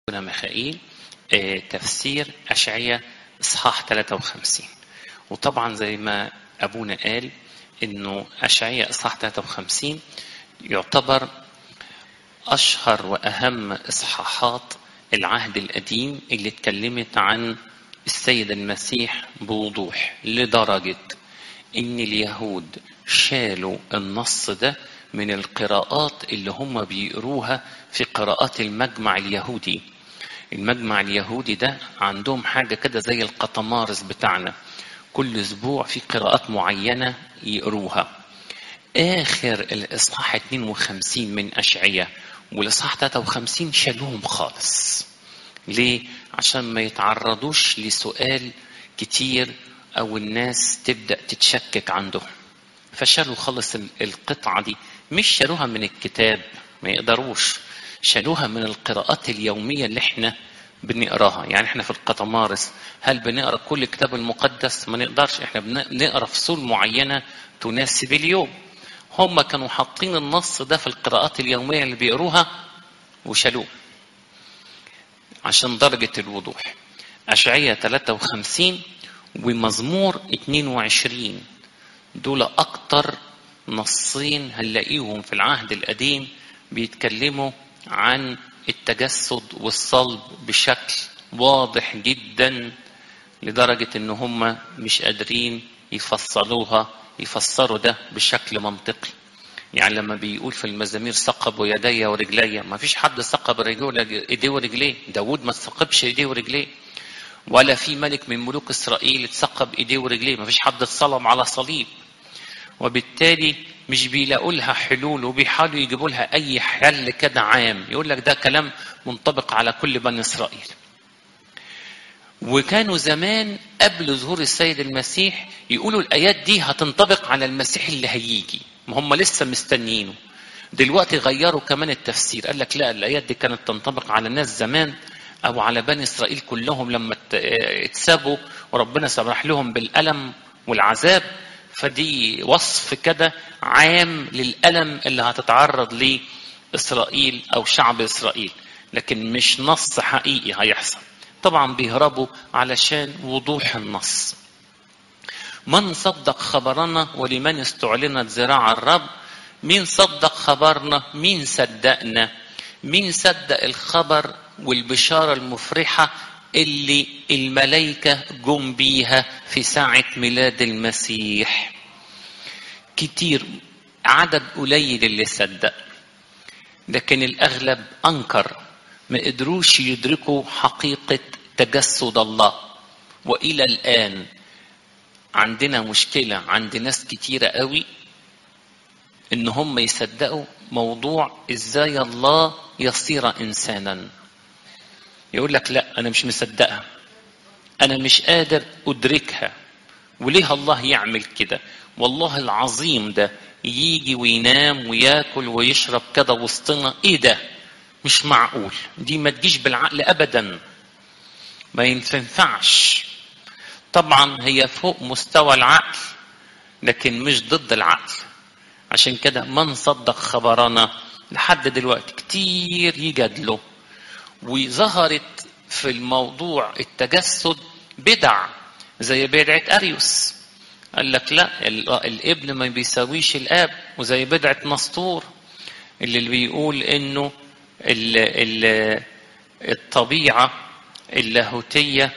أبونا ميخائيل آه، تفسير أشعية إصحاح 53 وطبعا زي ما أبونا قال إنه أشعية إصحاح 53 يعتبر أشهر وأهم إصحاحات العهد القديم اللي اتكلمت عن السيد المسيح بوضوح لدرجة إن اليهود شالوا النص ده من القراءات اللي هم بيقروها في قراءات المجمع اليهودي المجمع اليهودي ده عندهم حاجة كده زي القطمارس بتاعنا كل أسبوع في قراءات معينة يقروها آخر الإصحاح 52 من أشعية والإصحاح 53 شالوهم خالص ليه؟ عشان ما يتعرضوش لسؤال كتير أو الناس تبدأ تتشكك عندهم فشالوا خالص القطعة دي مش شالوها من الكتاب ما يقدروش شالوها من القراءات اليومية اللي احنا بنقراها يعني احنا في القطمارس هل بنقرا كل الكتاب المقدس ما نقدرش احنا بنقرا فصول معينة تناسب اليوم هم كانوا حاطين النص ده في القراءات اليومية اللي بيقروها وشالوه عشان درجة الوضوح أشعية 53 ومزمور 22 دول أكتر نصين هنلاقيهم في العهد القديم بيتكلموا عن التجسد والصلب بشكل واضح جدا لدرجة ان هم مش قادرين يفصلوها يفسروا ده بشكل منطقي يعني لما بيقول في المزامير ثقبوا يدي ورجلي ما فيش حد ثقب ايديه ورجليه داود ما ثقبش ايديه ورجليه ولا في ملك من ملوك اسرائيل اتثقب ايديه ورجليه ما فيش حد اتصلب على صليب وبالتالي مش بيلاقوا لها حلول وبيحاولوا يجيبوا لها اي حل كده عام يقول لك ده كلام منطبق على كل بني اسرائيل وكانوا زمان قبل ظهور السيد المسيح يقولوا الايات دي هتنطبق على المسيح اللي هيجي ما هم لسه مستنيينه دلوقتي غيروا كمان التفسير قال لك لا الايات دي كانت تنطبق على الناس زمان او على بني اسرائيل كلهم لما اتسابوا وربنا سمح لهم بالالم والعذاب فدي وصف كده عام للألم اللي هتتعرض ليه إسرائيل أو شعب إسرائيل لكن مش نص حقيقي هيحصل طبعا بيهربوا علشان وضوح النص من صدق خبرنا ولمن استعلنت ذراع الرب مين صدق خبرنا مين صدقنا مين صدق الخبر والبشارة المفرحة اللي الملائكة جم بيها في ساعة ميلاد المسيح كتير عدد قليل اللي صدق لكن الأغلب أنكر ما قدروش يدركوا حقيقة تجسد الله وإلى الآن عندنا مشكلة عند ناس كتيرة قوي إن هم يصدقوا موضوع إزاي الله يصير إنسانا يقول لك لا انا مش مصدقها انا مش قادر ادركها وليه الله يعمل كده والله العظيم ده يجي وينام وياكل ويشرب كده وسطنا ايه ده مش معقول دي ما تجيش بالعقل ابدا ما ينفعش طبعا هي فوق مستوى العقل لكن مش ضد العقل عشان كده من صدق خبرنا لحد دلوقتي كتير يجادلوا وظهرت في الموضوع التجسد بدع زي بدعة أريوس قال لك لا الابن ما بيساويش الاب وزي بدعة نسطور اللي بيقول انه ال ال الطبيعة اللاهوتية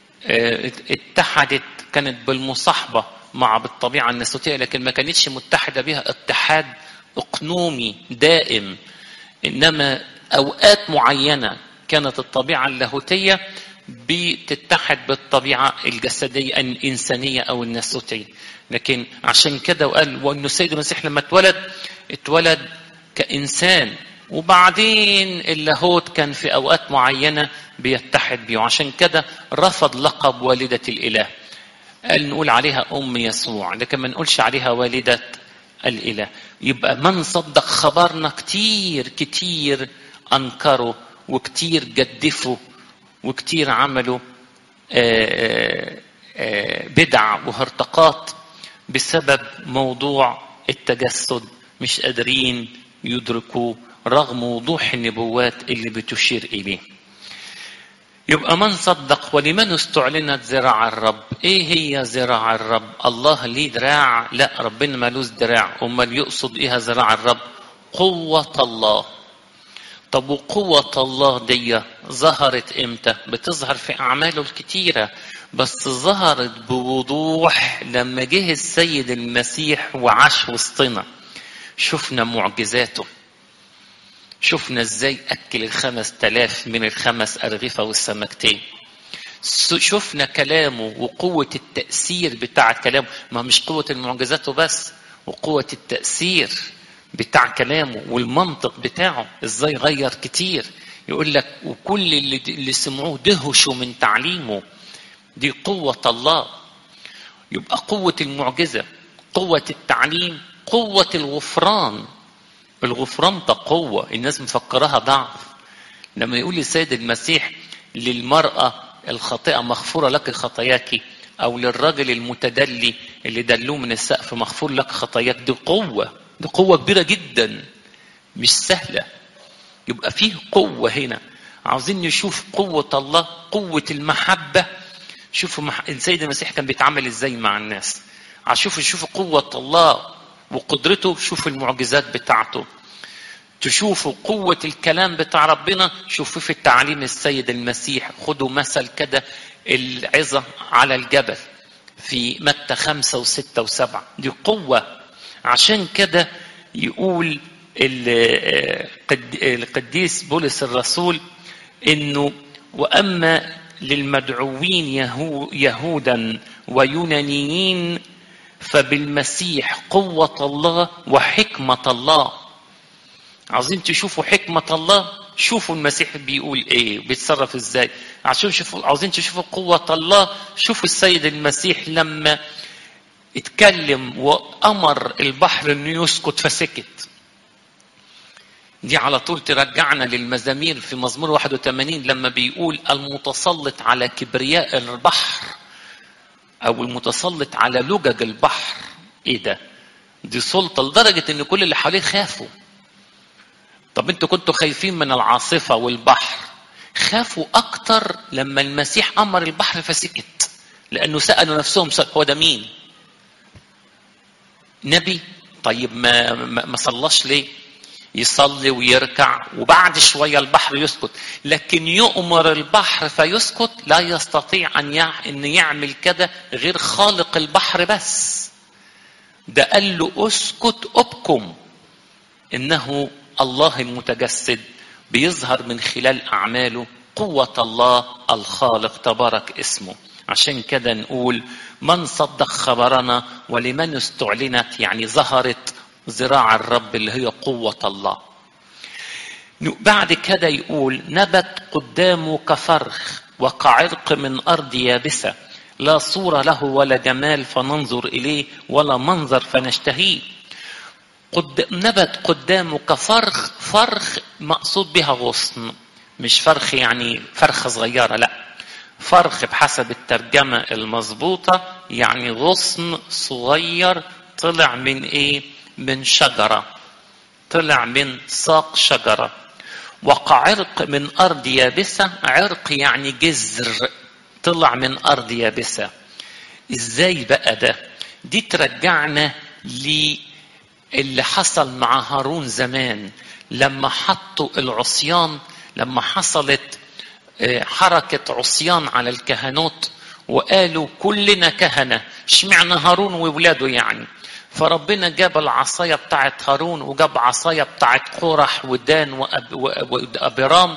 اتحدت كانت بالمصاحبة مع بالطبيعة الناسوتية لكن ما كانتش متحدة بها اتحاد اقنومي دائم انما اوقات معينة كانت الطبيعة اللاهوتية بتتحد بالطبيعة الجسدية الإنسانية أو الناسوتية لكن عشان كده وقال وأنه السيد المسيح لما اتولد اتولد كإنسان وبعدين اللاهوت كان في أوقات معينة بيتحد بيه وعشان كده رفض لقب والدة الإله قال نقول عليها أم يسوع لكن ما نقولش عليها والدة الإله يبقى من صدق خبرنا كتير كتير أنكروا وكتير جدفوا وكتير عملوا آآ آآ بدع وهرطقات بسبب موضوع التجسد مش قادرين يدركوا رغم وضوح النبوات اللي بتشير إليه يبقى من صدق ولمن استعلنت ذراع الرب ايه هي ذراع الرب الله ليه دراع لا ربنا مالوش دراع امال يقصد ايه ذراع الرب قوة الله طب وقوة الله دي ظهرت امتى بتظهر في اعماله الكتيرة بس ظهرت بوضوح لما جه السيد المسيح وعاش وسطنا شفنا معجزاته شفنا ازاي اكل الخمس تلاف من الخمس ارغفه والسمكتين شفنا كلامه وقوة التأثير بتاع كلامه ما مش قوة المعجزات بس وقوة التأثير بتاع كلامه والمنطق بتاعه ازاي غير كتير يقول لك وكل اللي, اللي سمعوه دهشوا من تعليمه دي قوة الله يبقى قوة المعجزة قوة التعليم قوة الغفران الغفران ده قوة الناس مفكرها ضعف لما يقول السيد المسيح للمرأة الخاطئة مغفورة لك خطاياك أو للراجل المتدلي اللي دلوه من السقف مغفور لك خطاياك دي قوة دي قوة كبيرة جدا مش سهلة يبقى فيه قوة هنا عاوزين نشوف قوة الله قوة المحبة شوفوا مح... السيد المسيح كان بيتعامل ازاي مع الناس شوفوا شوفوا قوة الله وقدرته شوفوا المعجزات بتاعته تشوفوا قوة الكلام بتاع ربنا شوفوا في التعليم السيد المسيح خدوا مثل كده العظة على الجبل في متى خمسة وستة وسبعة دي قوة عشان كده يقول القديس بولس الرسول انه واما للمدعوين يهو يهودا ويونانيين فبالمسيح قوة الله وحكمة الله عاوزين تشوفوا حكمة الله شوفوا المسيح بيقول ايه بيتصرف ازاي عشان شوفوا عاوزين تشوفوا قوة الله شوفوا السيد المسيح لما اتكلم وأمر البحر انه يسكت فسكت دي على طول ترجعنا للمزامير في مزمور 81 لما بيقول المتسلط على كبرياء البحر او المتسلط على لجج البحر ايه ده دي سلطه لدرجه ان كل اللي حواليه خافوا طب انتوا كنتوا خايفين من العاصفه والبحر خافوا اكتر لما المسيح امر البحر فسكت لانه سالوا نفسهم سأل هو ده مين نبي طيب ما ما, ما صلاش ليه يصلي ويركع وبعد شويه البحر يسكت لكن يؤمر البحر فيسكت لا يستطيع ان ان يعمل كده غير خالق البحر بس ده قال له اسكت ابكم انه الله المتجسد بيظهر من خلال اعماله قوه الله الخالق تبارك اسمه عشان كده نقول من صدق خبرنا ولمن استعلنت يعني ظهرت ذراع الرب اللي هي قوة الله بعد كده يقول نبت قدامه كفرخ وكعرق من أرض يابسة لا صورة له ولا جمال فننظر إليه ولا منظر فنشتهيه قد... نبت قدامه كفرخ فرخ مقصود بها غصن مش فرخ يعني فرخة صغيرة لا فرخ بحسب الترجمة المظبوطة يعني غصن صغير طلع من ايه من شجرة طلع من ساق شجرة وكعرق من أرض يابسة عرق يعني جذر طلع من أرض يابسة إزاي بقى ده دي ترجعنا للي حصل مع هارون زمان لما حطوا العصيان لما حصلت حركة عصيان على الكهنوت وقالوا كلنا كهنة اشمعنى هارون وولاده يعني فربنا جاب العصاية بتاعت هارون وجاب عصاية بتاعت قرح ودان وأبرام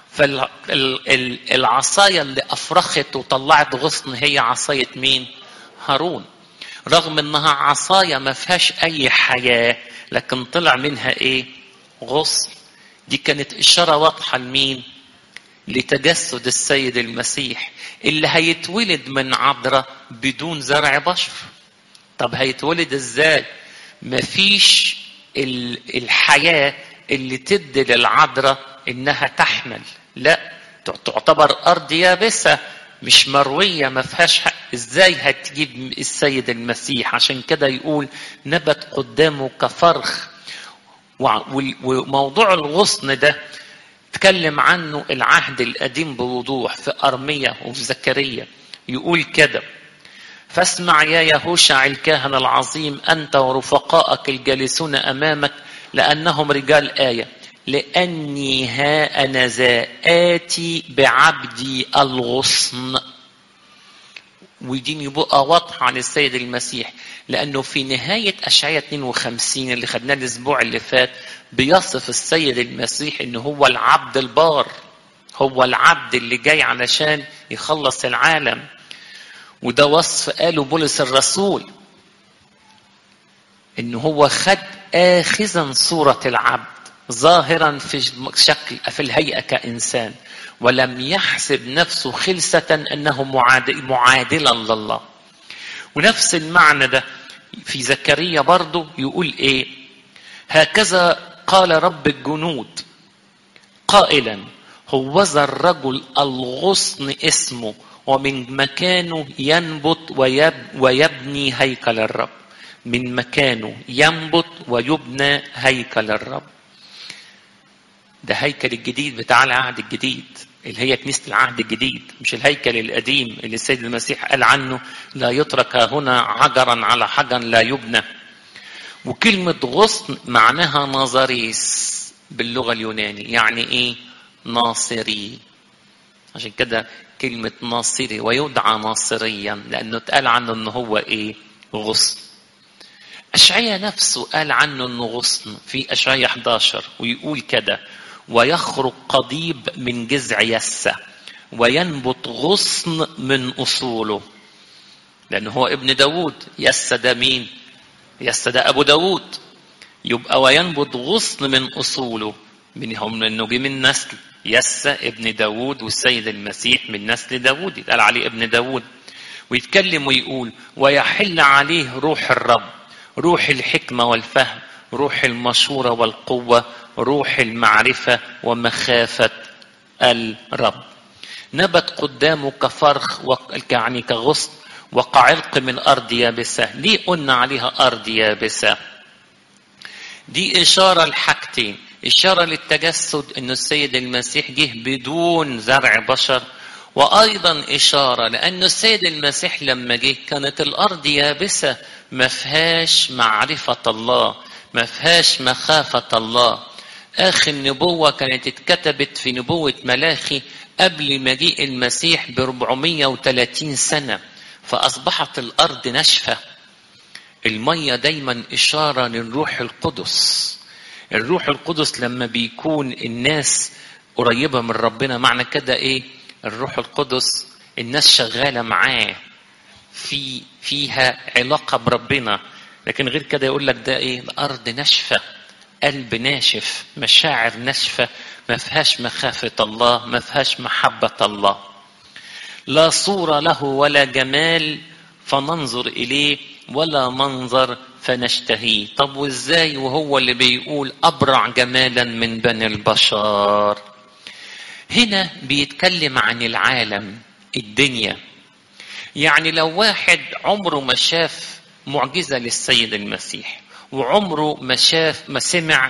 فالعصاية اللي أفرخت وطلعت غصن هي عصاية مين؟ هارون رغم انها عصاية ما فيهاش اي حياة لكن طلع منها ايه غصن دي كانت اشارة واضحة لمين لتجسد السيد المسيح اللي هيتولد من عذراء بدون زرع بشر طب هيتولد ازاي مفيش الحياة اللي تدي للعذراء انها تحمل لا تعتبر ارض يابسة مش مروية ما فيهاش حق ازاي هتجيب السيد المسيح عشان كده يقول نبت قدامه كفرخ وموضوع الغصن ده تكلم عنه العهد القديم بوضوح في أرمية وفي زكريا يقول كده فاسمع يا يهوشع الكاهن العظيم أنت ورفقائك الجالسون أمامك لأنهم رجال آية لأني ها أنا ذا آتي بعبدي الغصن ودي يبقى واضحة عن السيد المسيح لأنه في نهاية أشعية 52 اللي خدناه الأسبوع اللي فات بيصف السيد المسيح إنه هو العبد البار هو العبد اللي جاي علشان يخلص العالم وده وصف قاله بولس الرسول إنه هو خد آخذا صورة العبد ظاهرا في شكل في الهيئة كإنسان ولم يحسب نفسه خلسة أنه معادلا لله ونفس المعنى ده في زكريا برضه يقول إيه هكذا قال رب الجنود قائلا هوذا الرجل الغصن اسمه ومن مكانه ينبت ويب ويبني هيكل الرب من مكانه ينبت ويبنى هيكل الرب ده هيكل الجديد بتاع العهد الجديد اللي هي كنيسة العهد الجديد مش الهيكل القديم اللي السيد المسيح قال عنه لا يترك هنا حجرا على حجر لا يبنى وكلمة غصن معناها نظريس باللغة اليوناني يعني ايه ناصري عشان كده كلمة ناصري ويدعى ناصريا لأنه اتقال عنه أنه هو إيه غصن أشعية نفسه قال عنه أنه غصن في أشعية 11 ويقول كده ويخرج قضيب من جذع يسة وينبت غصن من أصوله لأنه هو ابن داود يسة ده مين يسة ده أبو داود يبقى وينبت غصن من أصوله منهم انه جه من نسل يسى ابن داود والسيد المسيح من نسل داود يتقال عليه ابن داود ويتكلم ويقول ويحل عليه روح الرب روح الحكمة والفهم روح المشورة والقوة روح المعرفة ومخافة الرب نبت قدامه كفرخ يعني كغصن وكعرق من أرض يابسة ليه قلنا عليها أرض يابسة دي إشارة لحاجتين إشارة للتجسد أن السيد المسيح جه بدون زرع بشر وأيضا إشارة لأن السيد المسيح لما جه كانت الأرض يابسة ما فيهاش معرفة الله ما فيهاش مخافة الله آخر نبوة كانت اتكتبت في نبوة ملاخي قبل مجيء المسيح ب 430 سنة فأصبحت الأرض ناشفة المية دايما إشارة للروح القدس الروح القدس لما بيكون الناس قريبة من ربنا معنى كده إيه الروح القدس الناس شغالة معاه في فيها علاقة بربنا لكن غير كده يقول لك ده إيه الأرض ناشفة قلب ناشف مشاعر ناشفة ما فيهاش مخافة الله ما فيهاش محبة الله لا صورة له ولا جمال فننظر إليه ولا منظر فنشتهيه طب وازاي وهو اللي بيقول أبرع جمالا من بني البشر هنا بيتكلم عن العالم الدنيا يعني لو واحد عمره ما شاف معجزة للسيد المسيح وعمره ما شاف ما سمع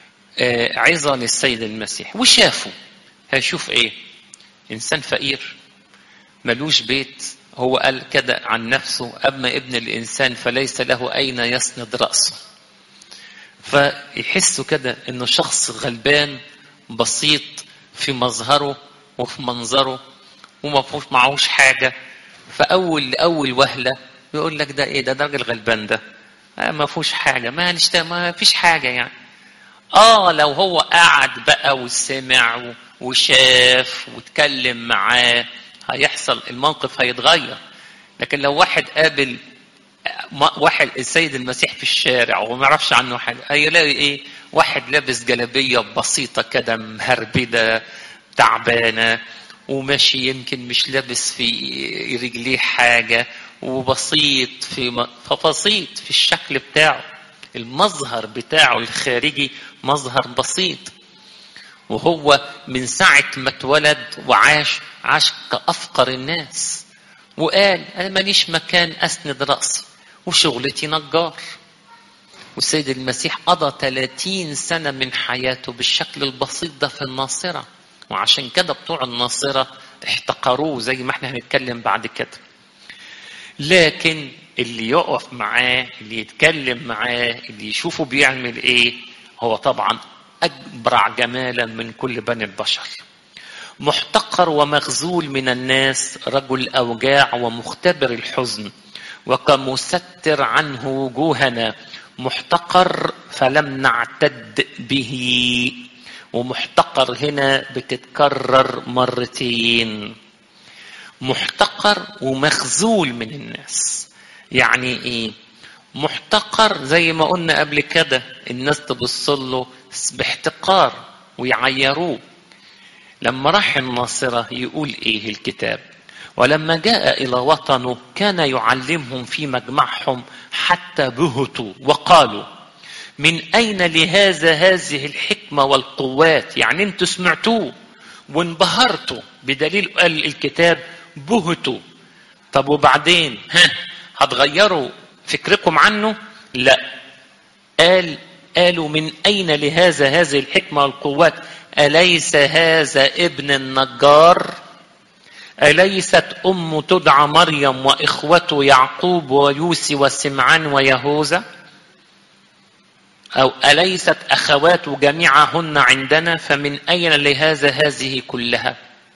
عظة للسيد المسيح وشافه هيشوف ايه انسان فقير ملوش بيت هو قال كده عن نفسه اما ابن الانسان فليس له اين يسند راسه فيحسوا كده انه شخص غلبان بسيط في مظهره وفي منظره وما فيهوش معهوش حاجه فاول لاول وهله يقول لك ده ايه ده ده راجل غلبان ده ما فيهوش حاجه ما نشتغل ما فيش حاجه يعني اه لو هو قعد بقى وسمع وشاف واتكلم معاه هيحصل الموقف هيتغير لكن لو واحد قابل واحد السيد المسيح في الشارع وما يعرفش عنه حاجه هيلاقي ايه واحد لابس جلابيه بسيطه كده مهربده تعبانه وماشي يمكن مش لابس في رجليه حاجه وبسيط في فبسيط في الشكل بتاعه المظهر بتاعه الخارجي مظهر بسيط وهو من ساعة ما اتولد وعاش عاش كأفقر الناس وقال أنا ماليش مكان أسند رأسي وشغلتي نجار والسيد المسيح قضى 30 سنة من حياته بالشكل البسيط ده في الناصرة وعشان كده بتوع الناصرة احتقروه زي ما احنا هنتكلم بعد كده لكن اللي يقف معاه اللي يتكلم معاه اللي يشوفه بيعمل ايه هو طبعا أجبرع جمالا من كل بني البشر محتقر ومخذول من الناس رجل أوجاع ومختبر الحزن وكمستر عنه وجوهنا محتقر فلم نعتد به ومحتقر هنا بتتكرر مرتين محتقر ومخذول من الناس يعني ايه محتقر زي ما قلنا قبل كده الناس تبص له باحتقار ويعيروه لما راح الناصرة يقول ايه الكتاب ولما جاء إلى وطنه كان يعلمهم في مجمعهم حتى بهتوا وقالوا من أين لهذا هذه الحكمة والقوات يعني انتوا سمعتوه وانبهرتوا بدليل قال الكتاب بهتوا طب وبعدين ها هتغيروا فكركم عنه لا قال قالوا من أين لهذا هذه الحكمة والقوات أليس هذا ابن النجار أليست أم تدعى مريم وإخوته يعقوب ويوسي وسمعان ويهوذا أو أليست أخوات جميعهن عندنا فمن أين لهذا هذه كلها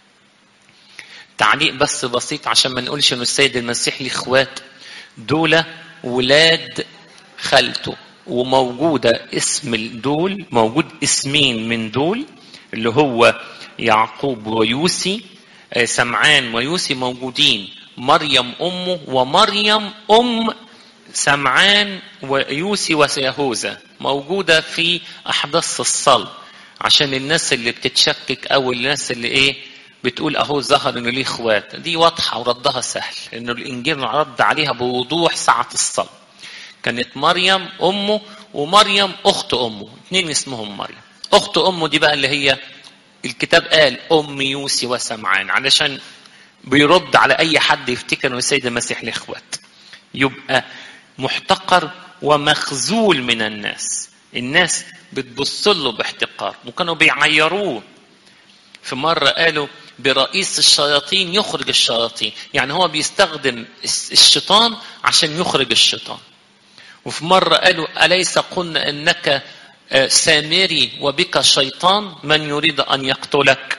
تعليق بس بسيط عشان ما نقولش أن السيد المسيح ليه إخوات دول ولاد خالته وموجودة اسم دول موجود اسمين من دول اللي هو يعقوب ويوسي سمعان ويوسي موجودين مريم أمه ومريم أم سمعان ويوسي ويهوذا موجودة في أحداث الصلب عشان الناس اللي بتتشكك أو الناس اللي إيه بتقول أهو ظهر إنه ليه إخوات دي واضحة وردها سهل إنه الإنجيل رد عليها بوضوح ساعة الصلب كانت مريم أمه ومريم أخت أمه اتنين اسمهم مريم أخت أمه دي بقى اللي هي الكتاب قال أم يوسي وسمعان علشان بيرد على أي حد يفتكر إنه السيد المسيح له إخوات يبقى محتقر ومخذول من الناس الناس بتبص له باحتقار وكانوا بيعيروه في مرة قالوا برئيس الشياطين يخرج الشياطين يعني هو بيستخدم الشيطان عشان يخرج الشيطان وفي مرة قالوا أليس قلنا أنك سامري وبك شيطان من يريد أن يقتلك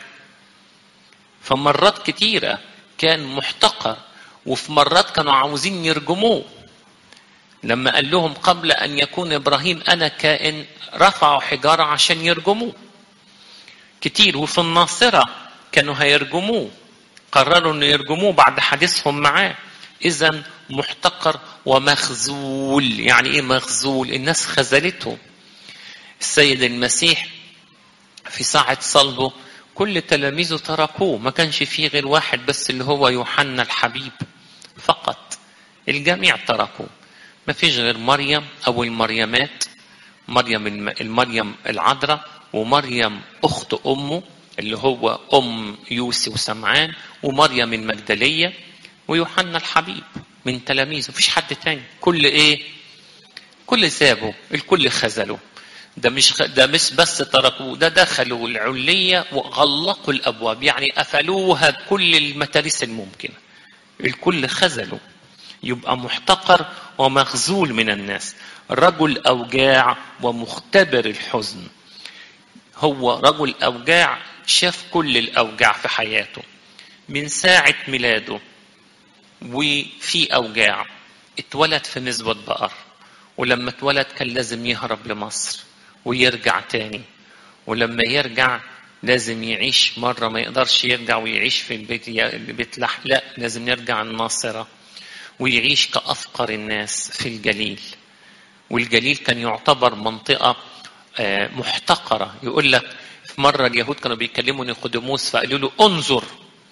فمرات كتيرة كان محتقر وفي مرات كانوا عاوزين يرجموه لما قال لهم قبل أن يكون إبراهيم أنا كائن رفعوا حجارة عشان يرجموه كتير وفي الناصرة كانوا هيرجموه قرروا أن يرجموه بعد حديثهم معاه إذا محتقر ومخزول يعني إيه مخزول الناس خذلته السيد المسيح في ساعة صلبه كل تلاميذه تركوه ما كانش فيه غير واحد بس اللي هو يوحنا الحبيب فقط الجميع تركوه ما فيش غير مريم أو المريمات مريم المريم العذراء ومريم أخت أمه اللي هو أم يوسي وسمعان ومريم المجدلية ويوحنا الحبيب من تلاميذه مفيش حد تاني كل ايه كل سابه الكل خذله ده مش ده مش بس تركوه ده دخلوا العلية وغلقوا الأبواب يعني قفلوها بكل المتاريس الممكنة الكل خذلوا يبقى محتقر ومخذول من الناس رجل أوجاع ومختبر الحزن هو رجل أوجاع شاف كل الأوجاع في حياته من ساعة ميلاده وفي أوجاع اتولد في نسبة بقر ولما اتولد كان لازم يهرب لمصر ويرجع تاني ولما يرجع لازم يعيش مرة ما يقدرش يرجع ويعيش في البيت البيت لح لا لازم يرجع الناصرة ويعيش كأفقر الناس في الجليل والجليل كان يعتبر منطقة محتقرة يقول لك في مرة اليهود كانوا بيكلموا نيقوديموس فقالوا له انظر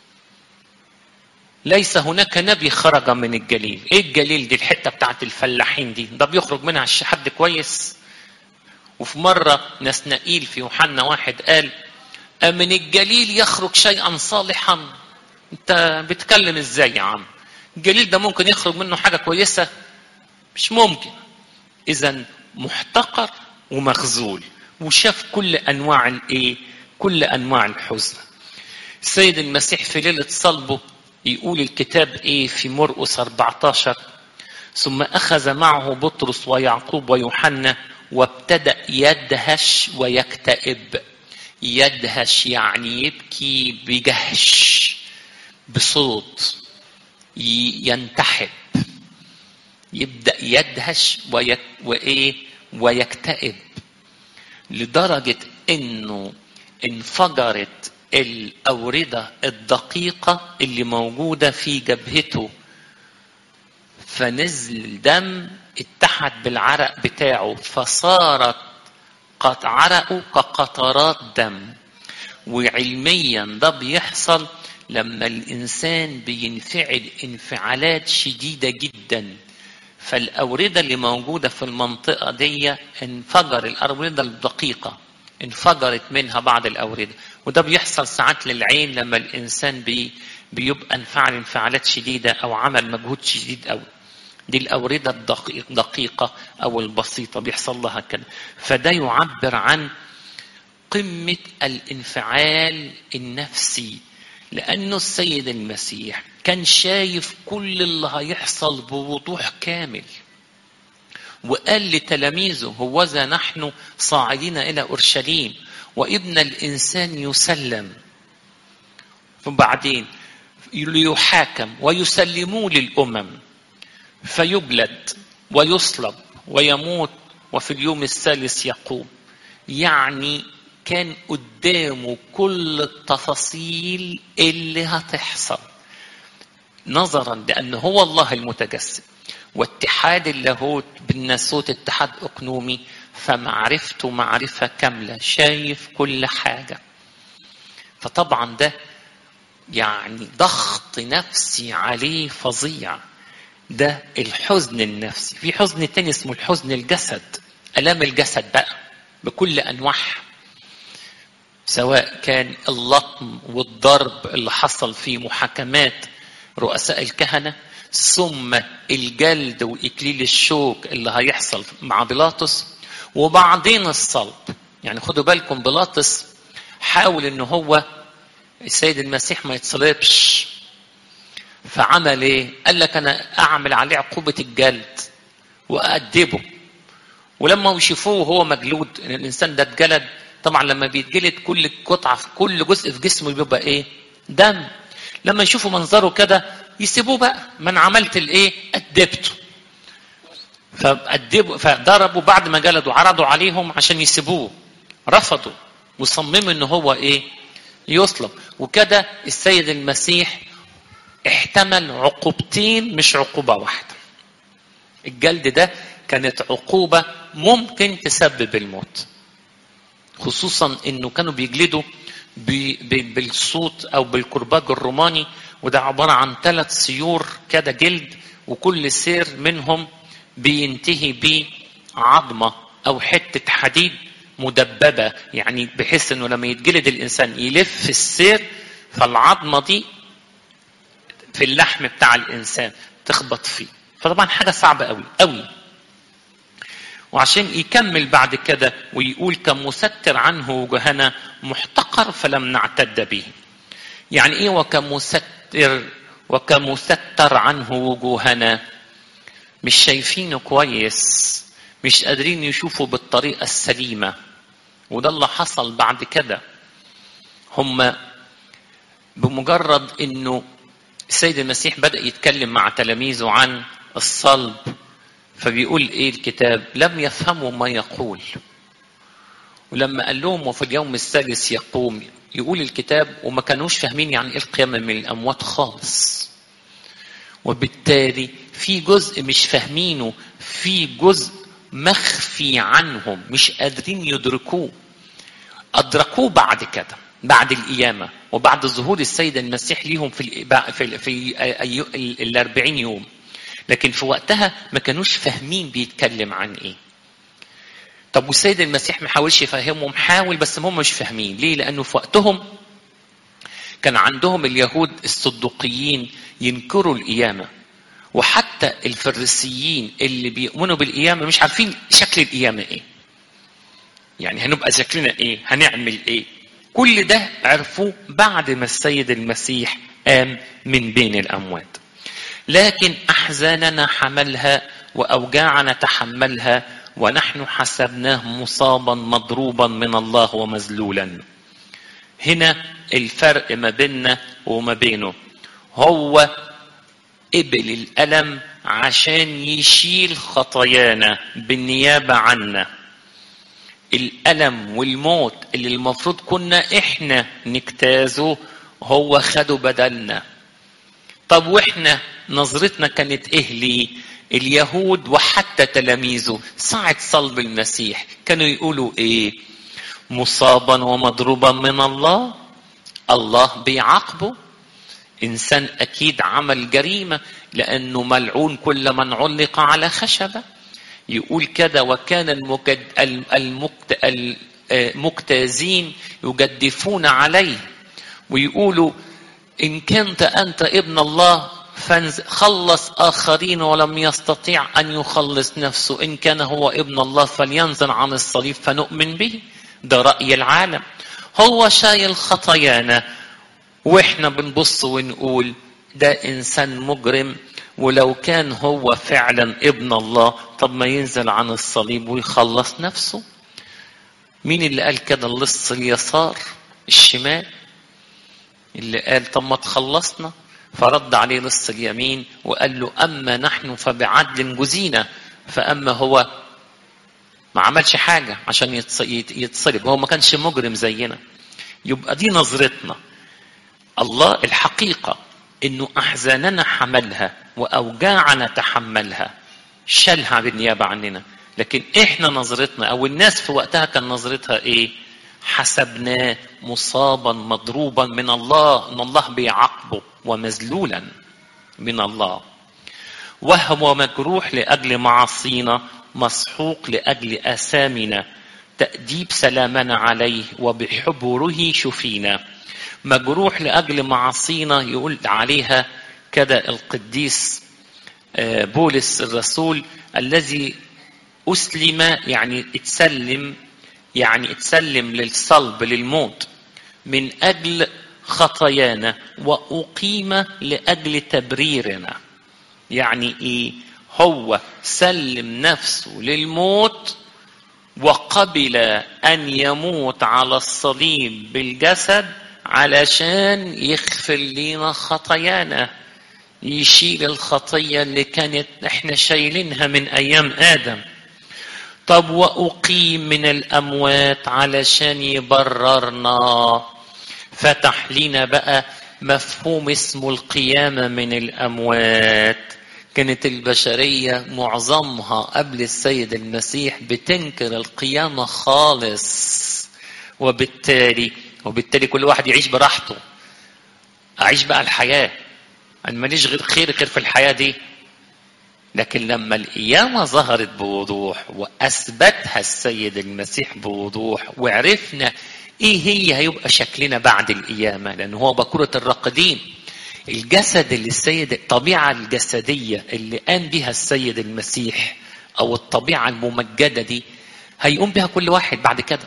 ليس هناك نبي خرج من الجليل ايه الجليل دي الحته بتاعت الفلاحين دي ده بيخرج منها حد كويس وفي مرة نسنائيل في يوحنا واحد قال من الجليل يخرج شيئا صالحا انت بتكلم ازاي يا عم الجليل ده ممكن يخرج منه حاجة كويسة مش ممكن اذا محتقر ومخذول وشاف كل انواع الايه كل انواع الحزن السيد المسيح في ليله صلبه يقول الكتاب ايه في مرقس 14 ثم اخذ معه بطرس ويعقوب ويوحنا وابتدا يدهش ويكتئب يدهش يعني يبكي بجهش بصوت ينتحب يبدا يدهش ويك وايه ويكتئب لدرجه انه انفجرت الاورده الدقيقه اللي موجوده في جبهته فنزل دم اتحد بالعرق بتاعه فصارت قط عرقه كقطرات دم وعلميا ده بيحصل لما الانسان بينفعل انفعالات شديده جدا فالاورده اللي موجوده في المنطقه دي انفجر الاورده الدقيقه انفجرت منها بعض الاورده وده بيحصل ساعات للعين لما الانسان بي بيبقى انفعل انفعالات شديده او عمل مجهود شديد قوي دي الأوردة الدقيقة أو البسيطة بيحصل لها كده فده يعبر عن قمة الانفعال النفسي لأنه السيد المسيح كان شايف كل اللي هيحصل بوضوح كامل وقال لتلاميذه هوذا نحن صاعدين إلى أورشليم وابن الإنسان يسلم وبعدين ليحاكم ويسلموه للأمم فيجلد ويصلب ويموت وفي اليوم الثالث يقوم يعني كان قدامه كل التفاصيل اللي هتحصل نظرا لأن هو الله المتجسد واتحاد اللاهوت بالناسوت اتحاد أقنومي فمعرفته معرفة كاملة شايف كل حاجة فطبعا ده يعني ضغط نفسي عليه فظيع ده الحزن النفسي في حزن تاني اسمه الحزن الجسد ألام الجسد بقى بكل أنواعها سواء كان اللطم والضرب اللي حصل في محاكمات رؤساء الكهنة ثم الجلد وإكليل الشوك اللي هيحصل مع بيلاطس وبعدين الصلب يعني خدوا بالكم بيلاطس حاول ان هو السيد المسيح ما يتصلبش فعمل ايه قال لك انا اعمل عليه عقوبه الجلد وادبه ولما يشوفوه وهو مجلود ان الانسان ده اتجلد طبعا لما بيتجلد كل قطعه في كل جزء في جسمه بيبقى ايه دم لما يشوفوا منظره كده يسيبوه بقى من عملت الايه ادبته فأدبوا فضربوا بعد ما جلدوا عرضوا عليهم عشان يسيبوه رفضوا وصمموا ان هو ايه يصلب وكده السيد المسيح احتمل عقوبتين مش عقوبة واحدة الجلد ده كانت عقوبة ممكن تسبب الموت خصوصا انه كانوا بيجلدوا بالصوت او بالكرباج الروماني وده عبارة عن ثلاث سيور كده جلد وكل سير منهم بينتهي بعظمة او حتة حديد مدببة يعني بحيث انه لما يتجلد الانسان يلف السير فالعظمة دي في اللحم بتاع الانسان تخبط فيه فطبعا حاجه صعبه قوي قوي وعشان يكمل بعد كده ويقول كمستر عنه وجهنا محتقر فلم نعتد به يعني ايه وكمستر وكمستر عنه وجوهنا مش شايفينه كويس مش قادرين يشوفوا بالطريقه السليمه وده اللي حصل بعد كده هم بمجرد انه السيد المسيح بدأ يتكلم مع تلاميذه عن الصلب فبيقول ايه الكتاب لم يفهموا ما يقول ولما قال لهم وفي اليوم الثالث يقوم يقول الكتاب وما كانوش فاهمين يعني ايه القيامة من الأموات خالص وبالتالي في جزء مش فاهمينه في جزء مخفي عنهم مش قادرين يدركوه أدركوه بعد كده بعد القيامة وبعد ظهور السيد المسيح ليهم في في في الأربعين يوم لكن في وقتها ما كانوش فاهمين بيتكلم عن ايه طب والسيد المسيح ما حاولش يفهمهم حاول بس هم مش فاهمين ليه لانه في وقتهم كان عندهم اليهود الصدوقيين ينكروا القيامه وحتى حتى الفريسيين اللي بيؤمنوا بالقيامة مش عارفين شكل القيامة ايه يعني هنبقى شكلنا ايه هنعمل ايه كل ده عرفوه بعد ما السيد المسيح قام من بين الأموات لكن أحزاننا حملها وأوجاعنا تحملها ونحن حسبناه مصابا مضروبا من الله ومذلولا هنا الفرق ما بيننا وما بينه هو قبل الألم عشان يشيل خطايانا بالنيابة عنا الألم والموت اللي المفروض كنا إحنا نجتازه هو خده بدلنا طب وإحنا نظرتنا كانت إيه ليه اليهود وحتى تلاميذه ساعة صلب المسيح كانوا يقولوا إيه مصابا ومضروبا من الله الله بيعاقبه إنسان أكيد عمل جريمة لأنه ملعون كل من علق على خشبة يقول كده وكان المكد المكت المجتازين يجدفون عليه ويقولوا إن كنت أنت ابن الله خلص آخرين ولم يستطيع أن يخلص نفسه إن كان هو ابن الله فلينزل عن الصليب فنؤمن به ده رأي العالم هو شايل خطايانا واحنا بنبص ونقول ده انسان مجرم ولو كان هو فعلا ابن الله طب ما ينزل عن الصليب ويخلص نفسه مين اللي قال كده اللص اليسار الشمال اللي قال طب ما تخلصنا فرد عليه لص اليمين وقال له اما نحن فبعدل جزينا فاما هو ما عملش حاجه عشان يتصلب هو ما كانش مجرم زينا يبقى دي نظرتنا الله الحقيقة إنه أحزاننا حملها وأوجاعنا تحملها شالها بالنيابة عننا لكن إحنا نظرتنا أو الناس في وقتها كان نظرتها إيه حسبناه مصابا مضروبا من الله إن الله بيعاقبه ومذلولا من الله وهو مجروح لأجل معاصينا مسحوق لأجل آثامنا تأديب سلامنا عليه وبحبره شفينا مجروح لأجل معاصينا يقول عليها كده القديس بولس الرسول الذي أسلم يعني اتسلم يعني اتسلم للصلب للموت من أجل خطايانا وأقيم لأجل تبريرنا يعني إيه هو سلم نفسه للموت وقبل أن يموت على الصليب بالجسد علشان يغفر لنا خطايانا يشيل الخطية اللي كانت احنا شايلينها من أيام آدم طب وأقيم من الأموات علشان يبررنا فتح لنا بقى مفهوم اسمه القيامة من الأموات كانت البشرية معظمها قبل السيد المسيح بتنكر القيامة خالص وبالتالي وبالتالي كل واحد يعيش براحته أعيش بقى الحياة أنا ماليش غير خير غير في الحياة دي لكن لما القيامة ظهرت بوضوح وأثبتها السيد المسيح بوضوح وعرفنا إيه هي هيبقى شكلنا بعد القيامة لأن هو بكرة الراقدين الجسد اللي السيد الطبيعة الجسدية اللي قام بها السيد المسيح أو الطبيعة الممجدة دي هيقوم بها كل واحد بعد كده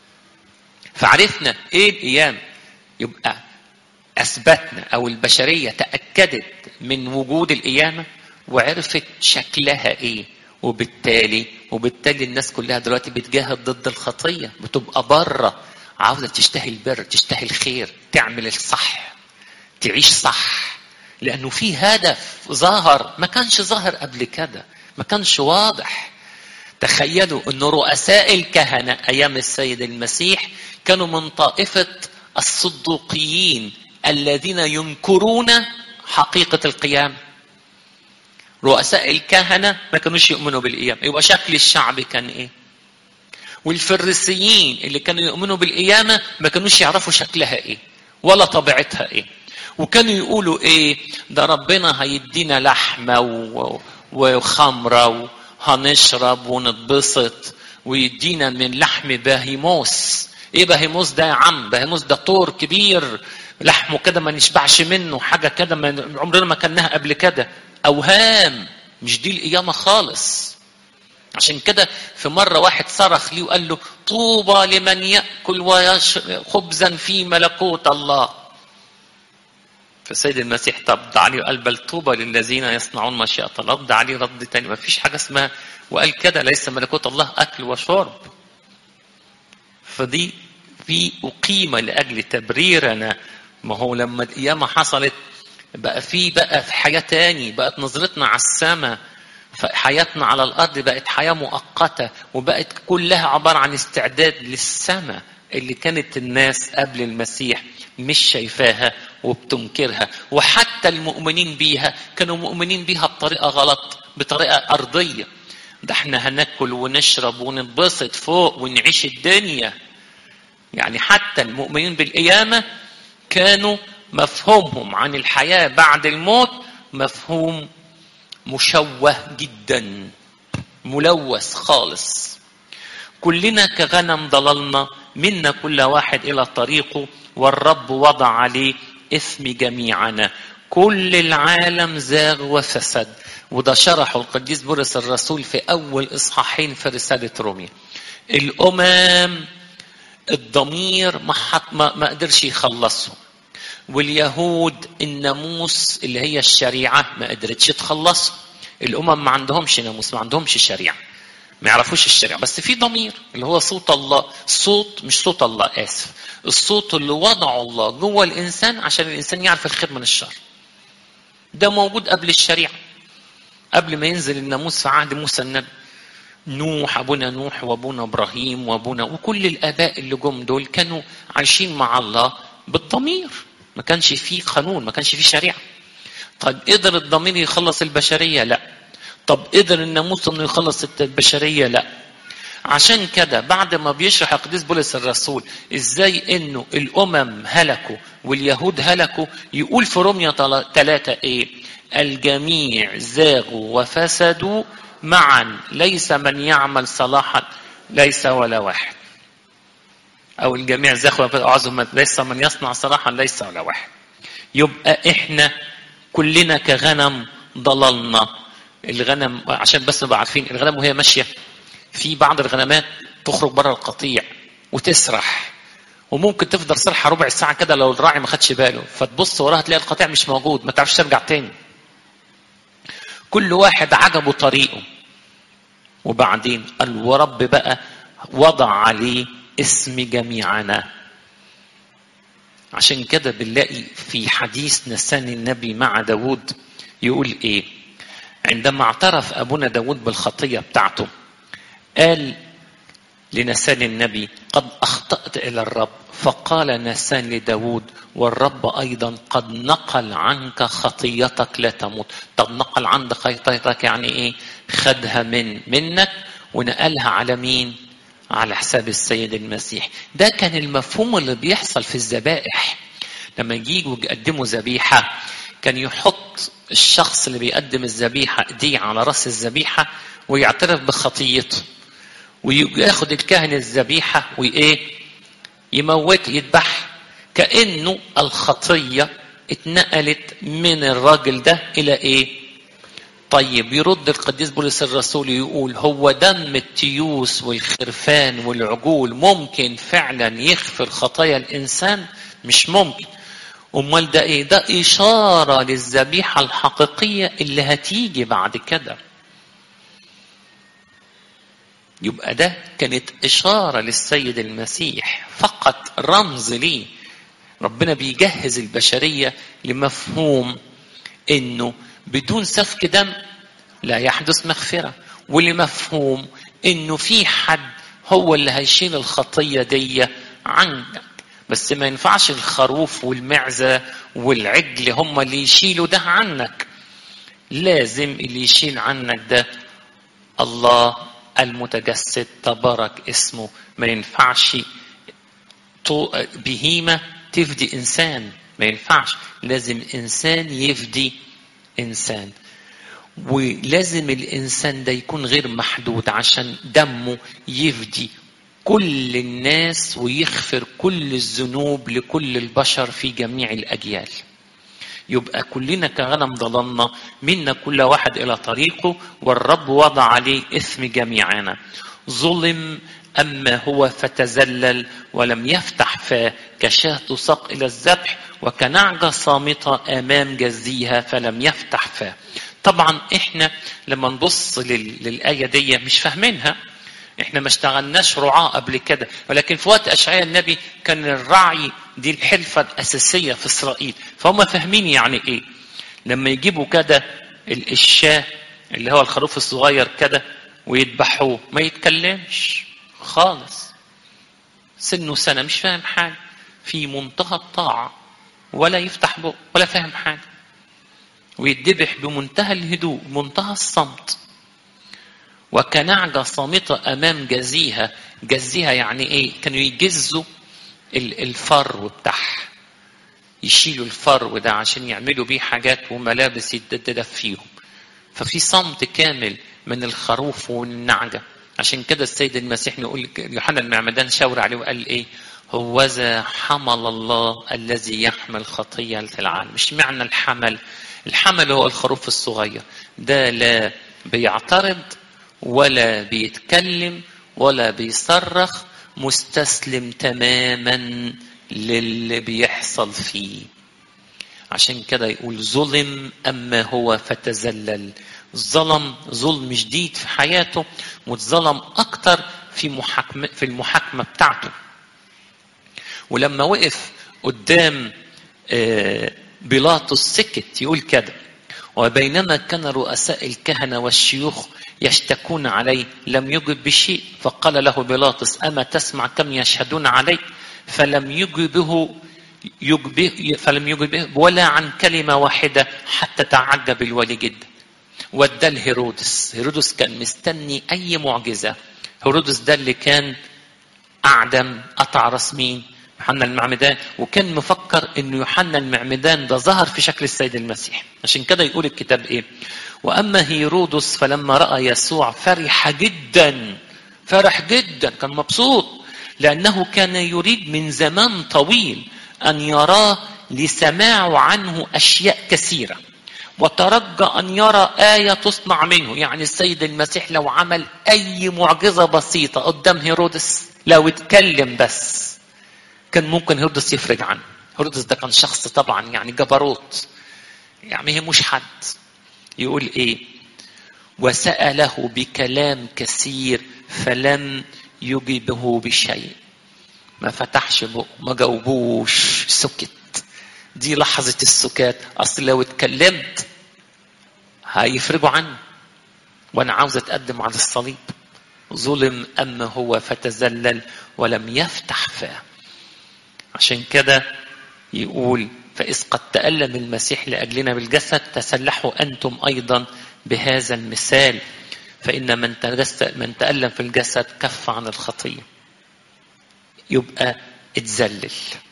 فعرفنا ايه القيام يبقى اثبتنا او البشريه تاكدت من وجود القيامه وعرفت شكلها ايه وبالتالي وبالتالي الناس كلها دلوقتي بتجاهد ضد الخطيه بتبقى بره عاوزه تشتهي البر تشتهي الخير تعمل الصح تعيش صح لانه في هدف ظاهر ما كانش ظاهر قبل كده ما كانش واضح تخيلوا ان رؤساء الكهنه ايام السيد المسيح كانوا من طائفه الصدوقيين الذين ينكرون حقيقه القيامه رؤساء الكهنه ما كانوش يؤمنوا بالقيامه يبقى شكل الشعب كان ايه والفريسيين اللي كانوا يؤمنوا بالقيامه ما كانوش يعرفوا شكلها ايه ولا طبيعتها ايه وكانوا يقولوا ايه ده ربنا هيدينا لحمه و... وخمره وهنشرب ونتبسط ويدينا من لحم باهيموس ايه باهيموس ده يا عم باهيموس ده طور كبير لحمه كده ما نشبعش منه حاجه كده ما عمرنا ما كلناها قبل كده اوهام مش دي القيامة خالص عشان كده في مرة واحد صرخ لي وقال له طوبى لمن يأكل ويشرب خبزا في ملكوت الله فالسيد المسيح رد عليه وقال بل طوبى للذين يصنعون مشيئة الله رد عليه رد تاني ما فيش حاجة اسمها وقال كده ليس ملكوت الله أكل وشرب فدي في أقيمة لأجل تبريرنا ما هو لما القيامة حصلت بقى في بقى في حياة تاني بقت نظرتنا على السماء حياتنا على الأرض بقت حياة مؤقتة وبقت كلها عبارة عن استعداد للسماء اللي كانت الناس قبل المسيح مش شايفاها وبتنكرها وحتى المؤمنين بيها كانوا مؤمنين بيها بطريقة غلط بطريقة أرضية ده احنا هناكل ونشرب ونتبسط فوق ونعيش الدنيا يعني حتى المؤمنين بالقيامة كانوا مفهومهم عن الحياة بعد الموت مفهوم مشوه جدا ملوث خالص كلنا كغنم ضللنا منا كل واحد إلى طريقه والرب وضع عليه إثم جميعنا كل العالم زاغ وفسد وده شرحه القديس بولس الرسول في أول إصحاحين في رسالة روميا الأمم الضمير ما, حط ما, ما قدرش يخلصهم واليهود الناموس اللي هي الشريعة ما قدرتش تخلصهم الأمم ما عندهمش ناموس ما عندهمش شريعة ما يعرفوش الشريعة بس في ضمير اللي هو صوت الله صوت مش صوت الله آسف الصوت اللي وضعه الله جوه الإنسان عشان الإنسان يعرف الخير من الشر ده موجود قبل الشريعة قبل ما ينزل الناموس في عهد موسى النبي نوح ابونا نوح وابونا ابراهيم وابونا وكل الاباء اللي جم دول كانوا عايشين مع الله بالضمير ما كانش فيه قانون ما كانش فيه شريعه طب قدر الضمير يخلص البشريه لا طب قدر الناموس انه يخلص البشريه لا عشان كده بعد ما بيشرح القديس بولس الرسول ازاي انه الامم هلكوا واليهود هلكوا يقول في روميا ثلاثة ايه الجميع زاغوا وفسدوا معا ليس من يعمل صلاحا ليس ولا واحد او الجميع زاغوا وفسدوا ليس من يصنع صلاحا ليس ولا واحد يبقى احنا كلنا كغنم ضللنا الغنم عشان بس نبقى عارفين الغنم وهي ماشيه في بعض الغنمات تخرج بره القطيع وتسرح وممكن تفضل سرحه ربع ساعه كده لو الراعي ما خدش باله فتبص وراها تلاقي القطيع مش موجود ما تعرفش ترجع تاني كل واحد عجبه طريقه وبعدين قال ورب بقى وضع عليه اسم جميعنا عشان كده بنلاقي في حديث نسان النبي مع داود يقول ايه عندما اعترف ابونا داود بالخطيه بتاعته قال لنسان النبي قد اخطات الى الرب فقال نسان لداود والرب ايضا قد نقل عنك خطيتك لا تموت طب نقل عنك خطيتك يعني ايه خدها من منك ونقلها على مين على حساب السيد المسيح ده كان المفهوم اللي بيحصل في الذبائح لما يجيوا يقدموا ذبيحه كان يحط الشخص اللي بيقدم الذبيحه ايديه على راس الذبيحه ويعترف بخطيته وياخد الكاهن الذبيحه وايه يموت يذبح كانه الخطيه اتنقلت من الراجل ده الى ايه طيب يرد القديس بولس الرسول يقول هو دم التيوس والخرفان والعجول ممكن فعلا يغفر خطايا الانسان مش ممكن امال ده ايه ده اشاره للذبيحه الحقيقيه اللي هتيجي بعد كده يبقى ده كانت اشاره للسيد المسيح فقط رمز ليه ربنا بيجهز البشريه لمفهوم انه بدون سفك دم لا يحدث مغفره ولمفهوم انه في حد هو اللي هيشيل الخطيه دي عنك بس ما ينفعش الخروف والمعزه والعجل هم اللي يشيلوا ده عنك لازم اللي يشيل عنك ده الله المتجسد تبارك اسمه ما ينفعش بهيمه تفدي انسان ما ينفعش لازم انسان يفدي انسان ولازم الانسان ده يكون غير محدود عشان دمه يفدي كل الناس ويغفر كل الذنوب لكل البشر في جميع الاجيال يبقى كلنا كغنم ضللنا منا كل واحد إلى طريقه والرب وضع عليه إثم جميعنا ظلم أما هو فتزلل ولم يفتح فاه كشاة تساق إلى الذبح وكنعجة صامتة أمام جزيها فلم يفتح فاه طبعا احنا لما نبص للآية دي مش فاهمينها احنا ما اشتغلناش رعاة قبل كده ولكن في وقت اشعياء النبي كان الرعي دي الحرفة الأساسية في إسرائيل فهم فاهمين يعني ايه لما يجيبوا كده الشاه اللي هو الخروف الصغير كده ويذبحوه ما يتكلمش خالص سنه سنة مش فاهم حاجة في منتهى الطاعة ولا يفتح بق ولا فاهم حاجة ويتذبح بمنتهى الهدوء منتهى الصمت وكنعجة صامتة أمام جزيها جزيها يعني إيه كانوا يجزوا الفرو بتاعها يشيلوا الفرو ده عشان يعملوا بيه حاجات وملابس يتددف فيهم ففي صمت كامل من الخروف والنعجة عشان كده السيد المسيح يقول يوحنا المعمدان شاور عليه وقال ايه هوذا حمل الله الذي يحمل خطية العالم مش معنى الحمل الحمل هو الخروف الصغير ده لا بيعترض ولا بيتكلم ولا بيصرخ مستسلم تماما للي بيحصل فيه عشان كده يقول ظلم اما هو فتذلل ظلم ظلم شديد في حياته واتظلم اكتر في محاكمه في المحاكمه بتاعته ولما وقف قدام بيلاطس سكت يقول كده وبينما كان رؤساء الكهنه والشيوخ يشتكون عليه لم يجب بشيء فقال له بيلاطس اما تسمع كم يشهدون عليك فلم يجبه يجبه فلم يجبه ولا عن كلمة واحدة حتى تعجب الولي جدا وادى لهيرودس هيرودس كان مستني أي معجزة هيرودس ده اللي كان أعدم قطع راس مين يوحنا المعمدان وكان مفكر انه يوحنا المعمدان ده ظهر في شكل السيد المسيح عشان كده يقول الكتاب ايه واما هيرودس فلما راى يسوع فرح جدا فرح جدا كان مبسوط لانه كان يريد من زمان طويل ان يراه لسماع عنه اشياء كثيره وترجى ان يرى ايه تصنع منه يعني السيد المسيح لو عمل اي معجزه بسيطه قدام هيرودس لو اتكلم بس كان ممكن هيرودس يفرج عنه هيرودس ده كان شخص طبعا يعني جبروت يعني يهموش حد يقول ايه وسأله بكلام كثير فلم يجبه بشيء ما فتحش بقه ما جاوبوش سكت دي لحظة السكات أصل لو اتكلمت هيفرجوا عني وأنا عاوز أتقدم على الصليب ظلم أما هو فتذلل ولم يفتح فاه عشان كده يقول فإذ قد تألم المسيح لأجلنا بالجسد تسلحوا أنتم أيضا بهذا المثال فإن من من تألم في الجسد كف عن الخطية يبقى اتذلل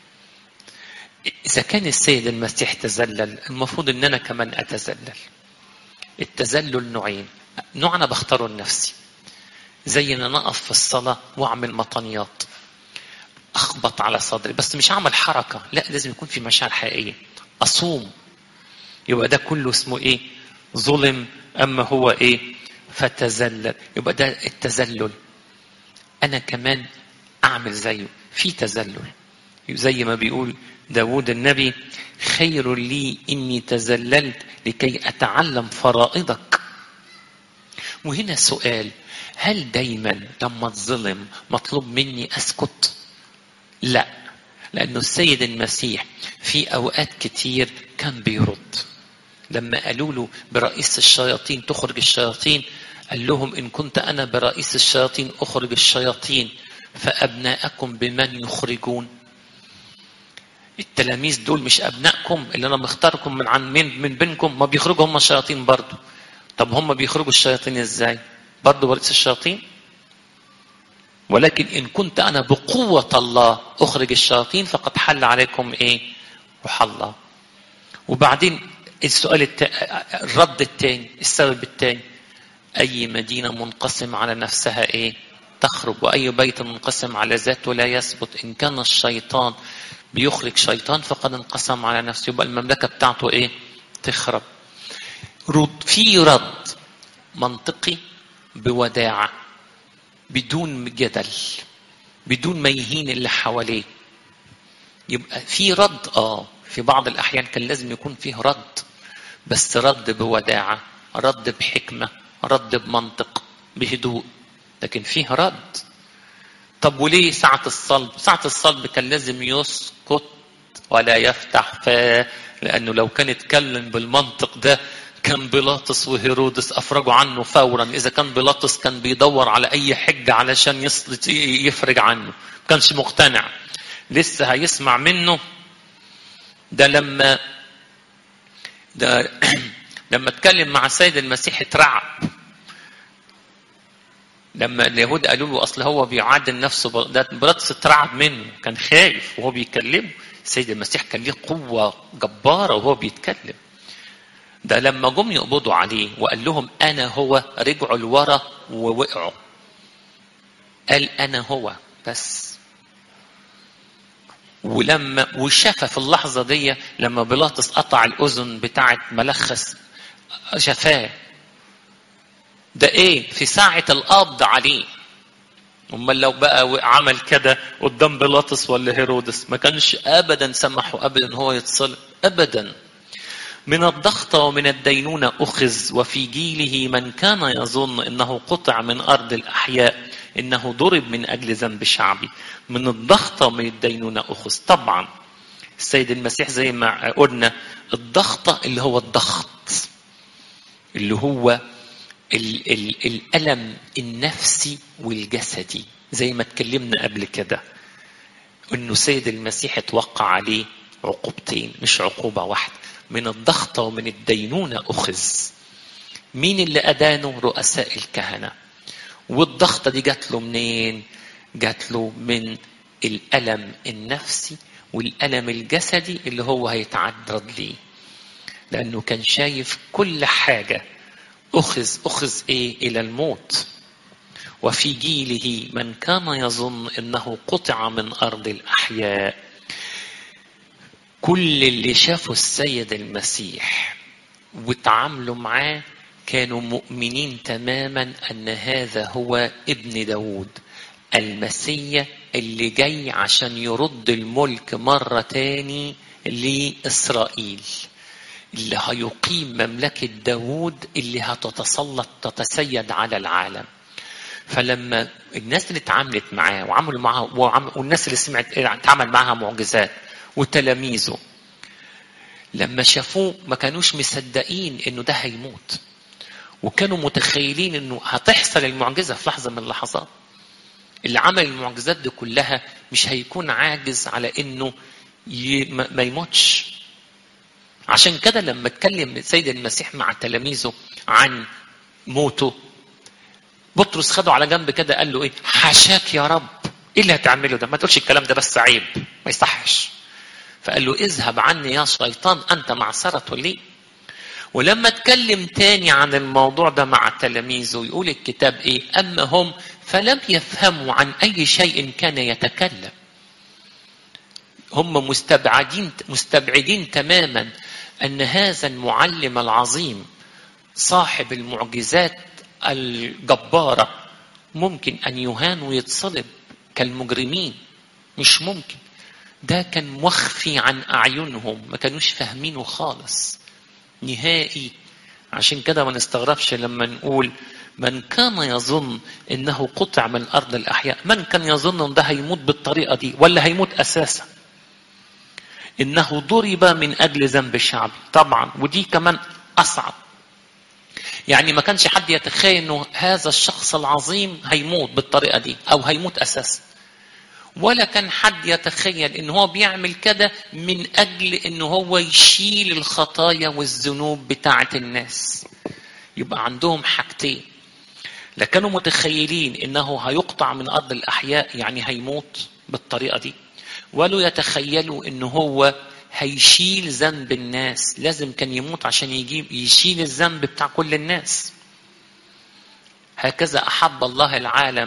إذا كان السيد المسيح تذلل المفروض إن أنا كمان أتذلل التذلل نوعين نوع أنا بختاره لنفسي زي ان انا اقف في الصلاه واعمل مطنيات اخبط على صدري بس مش هعمل حركه لا لازم يكون في مشاعر حقيقيه اصوم يبقى ده كله اسمه ايه ظلم اما هو ايه فتذلل يبقى ده التذلل انا كمان اعمل زيه في تذلل زي ما بيقول داود النبي خير لي اني تذللت لكي اتعلم فرائضك وهنا سؤال هل دايما لما اتظلم مطلوب مني اسكت لا لانه السيد المسيح في اوقات كتير كان بيرد لما قالوا له برئيس الشياطين تخرج الشياطين قال لهم ان كنت انا برئيس الشياطين اخرج الشياطين فابناءكم بمن يخرجون التلاميذ دول مش ابنائكم اللي انا مختاركم من عن من, من بينكم ما بيخرجوا هم الشياطين برضه طب هم بيخرجوا الشياطين ازاي برضه برئيس الشياطين ولكن ان كنت انا بقوه الله اخرج الشياطين فقد حل عليكم ايه روح الله وبعدين السؤال الت... الرد الثاني السبب الثاني اي مدينه منقسم على نفسها ايه تخرج تخرج وأي بيت منقسم على ذاته لا يثبت إن كان الشيطان بيخرج شيطان فقد انقسم على نفسه يبقى المملكة بتاعته إيه؟ تخرب رد في رد منطقي بوداعة بدون جدل بدون ما يهين اللي حواليه يبقى في رد اه في بعض الأحيان كان لازم يكون فيه رد بس رد بوداعة رد بحكمة رد بمنطق بهدوء لكن فيه رد طب وليه ساعة الصلب ساعة الصلب كان لازم يسكت ولا يفتح فاه لأنه لو كان اتكلم بالمنطق ده كان بيلاطس وهيرودس أفرجوا عنه فورا إذا كان بيلاطس كان بيدور على أي حجة علشان يفرج عنه ما كانش مقتنع لسه هيسمع منه ده لما ده لما اتكلم مع السيد المسيح اترعب لما اليهود قالوا له اصل هو بيعادل نفسه ده بيلاطس اترعب منه كان خايف وهو بيكلمه السيد المسيح كان ليه قوه جباره وهو بيتكلم ده لما جم يقبضوا عليه وقال لهم انا هو رجعوا لورا ووقعوا قال انا هو بس ولما وشاف في اللحظه دي لما بيلاطس قطع الاذن بتاعه ملخص شفاه ده ايه في ساعه القبض عليه امال لو بقى عمل كده قدام بيلاطس ولا هيرودس ما كانش ابدا سمحوا ابدا هو يتصلب ابدا من الضغط ومن الدينونة أخذ وفي جيله من كان يظن أنه قطع من أرض الأحياء إنه ضرب من أجل ذنب شعبي من الضغط ومن الدينونة أخذ طبعا السيد المسيح زي ما قلنا الضغطة اللي هو الضغط اللي هو ال ال الألم النفسي والجسدي زي ما اتكلمنا قبل كده انه سيد المسيح اتوقع عليه عقوبتين مش عقوبة واحدة من الضغط ومن الدينونة أخذ مين اللي أدانه رؤساء الكهنة والضغطة دي جات له منين جات له من الألم النفسي والألم الجسدي اللي هو هيتعرض ليه لأنه كان شايف كل حاجة أخذ أخذ إيه إلى الموت وفي جيله من كان يظن أنه قطع من أرض الأحياء كل اللي شافوا السيد المسيح وتعاملوا معاه كانوا مؤمنين تماما أن هذا هو ابن داود المسيا اللي جاي عشان يرد الملك مرة تاني لإسرائيل اللي هيقيم مملكة داود اللي هتتسلط تتسيد على العالم فلما الناس اللي اتعاملت معاه وعملوا معاه والناس اللي سمعت اتعمل معاها معجزات وتلاميذه لما شافوه ما كانوش مصدقين انه ده هيموت وكانوا متخيلين انه هتحصل المعجزه في لحظه من اللحظات اللي عمل المعجزات دي كلها مش هيكون عاجز على انه ي... ما يموتش عشان كده لما اتكلم السيد المسيح مع تلاميذه عن موته بطرس خده على جنب كده قال له ايه حاشاك يا رب ايه اللي هتعمله ده ما تقولش الكلام ده بس عيب ما يصحش فقال له اذهب عني يا شيطان انت معصرة لي ولما اتكلم تاني عن الموضوع ده مع تلاميذه يقول الكتاب ايه اما هم فلم يفهموا عن اي شيء كان يتكلم هم مستبعدين مستبعدين تماما ان هذا المعلم العظيم صاحب المعجزات الجباره ممكن ان يهان ويتصلب كالمجرمين مش ممكن ده كان مخفي عن اعينهم ما كانوش فاهمينه خالص نهائي عشان كده ما نستغربش لما نقول من كان يظن انه قطع من ارض الاحياء من كان يظن ان ده هيموت بالطريقه دي ولا هيموت اساسا انه ضرب من اجل ذنب الشعب طبعا ودي كمان اصعب يعني ما كانش حد يتخيل انه هذا الشخص العظيم هيموت بالطريقه دي او هيموت اساسا ولا كان حد يتخيل ان هو بيعمل كده من اجل ان هو يشيل الخطايا والذنوب بتاعه الناس يبقى عندهم حاجتين لا كانوا متخيلين انه هيقطع من ارض الاحياء يعني هيموت بالطريقه دي ولا يتخيلوا ان هو هيشيل ذنب الناس لازم كان يموت عشان يجيب يشيل الذنب بتاع كل الناس هكذا احب الله العالم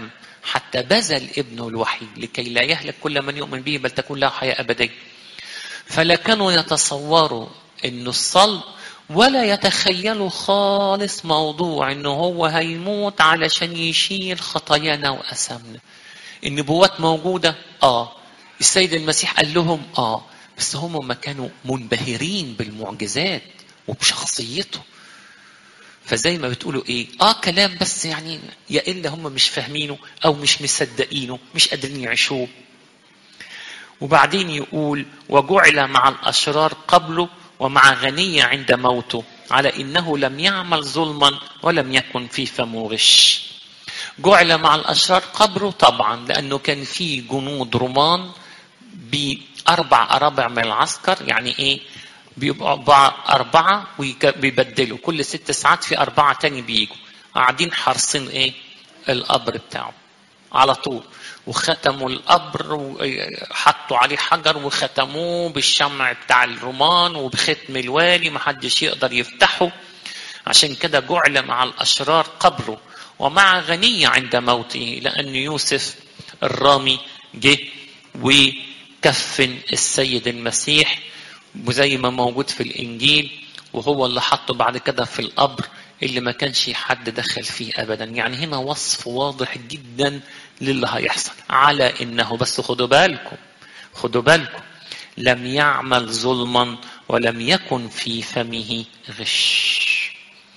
حتى بذل ابنه الوحيد لكي لا يهلك كل من يؤمن به بل تكون له حياة أبدية فلا كانوا يتصوروا انه الصلب ولا يتخيلوا خالص موضوع انه هو هيموت علشان يشيل خطايانا واثامنا النبوات موجوده اه السيد المسيح قال لهم اه بس هم ما كانوا منبهرين بالمعجزات وبشخصيته فزي ما بتقولوا ايه اه كلام بس يعني يا الا هم مش فاهمينه او مش مصدقينه مش قادرين يعيشوه وبعدين يقول وجعل مع الاشرار قبله ومع غني عند موته على انه لم يعمل ظلما ولم يكن في فمه غش جعل مع الاشرار قبره طبعا لانه كان في جنود رومان باربع ارابع من العسكر يعني ايه بيبقى أربعة وبيبدلوا كل ست ساعات في أربعة تاني بيجوا قاعدين حارسين إيه القبر بتاعه على طول وختموا القبر وحطوا عليه حجر وختموه بالشمع بتاع الرومان وبختم الوالي محدش يقدر يفتحه عشان كده جعل مع الأشرار قبره ومع غني عند موته لأن يوسف الرامي جه وكفن السيد المسيح وزي ما موجود في الإنجيل وهو اللي حطه بعد كده في القبر اللي ما كانش حد دخل فيه ابدا يعني هنا وصف واضح جدا للي هيحصل على انه بس خدوا بالكم خدوا بالكم لم يعمل ظلما ولم يكن في فمه غش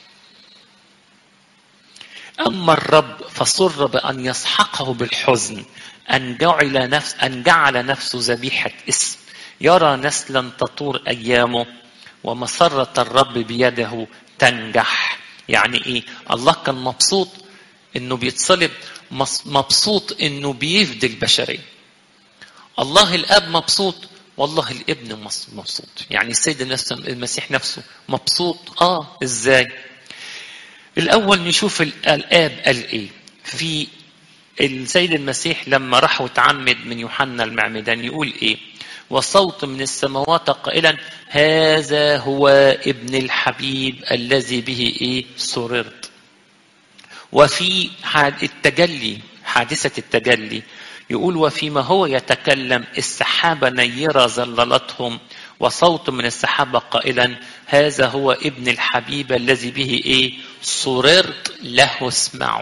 اما الرب فسر بان يسحقه بالحزن ان جعل نفس ان جعل نفسه ذبيحه اسم يرى نسلا تطور ايامه ومسره الرب بيده تنجح يعني ايه الله كان مبسوط انه بيتصلب مبسوط انه بيفدي البشريه الله الاب مبسوط والله الابن مبسوط يعني السيد المسيح نفسه مبسوط اه ازاي الاول نشوف الاب قال ايه في السيد المسيح لما راح وتعمد من يوحنا المعمدان يقول ايه وصوت من السماوات قائلا هذا هو ابن الحبيب الذي به ايه سررت وفي التجلي حادثة التجلي يقول وفيما هو يتكلم السحابة نيرة ظللتهم وصوت من السحابة قائلا هذا هو ابن الحبيب الذي به ايه سررت له اسمعوا